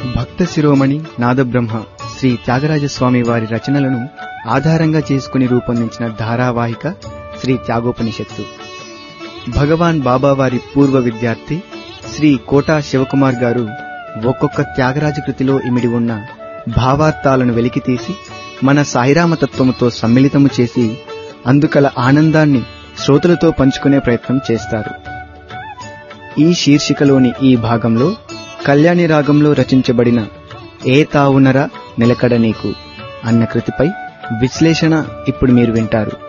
భక్త శిరోమణి నాదబ్రహ్మ శ్రీ త్యాగరాజస్వామి వారి రచనలను ఆధారంగా చేసుకుని రూపొందించిన ధారావాహిక శ్రీ త్యాగోపనిషత్తు భగవాన్ బాబా వారి పూర్వ విద్యార్థి శ్రీ కోటా శివకుమార్ గారు ఒక్కొక్క త్యాగరాజ కృతిలో ఇమిడి ఉన్న భావార్థాలను వెలికితీసి మన సాయిరామతత్వముతో సమ్మిళితము చేసి అందుకల ఆనందాన్ని శ్రోతలతో పంచుకునే ప్రయత్నం చేస్తారు ఈ శీర్షికలోని ఈ భాగంలో కళ్యాణి రాగంలో రచించబడిన ఏ తావునరా నిలకడ నీకు అన్న కృతిపై విశ్లేషణ ఇప్పుడు మీరు వింటారు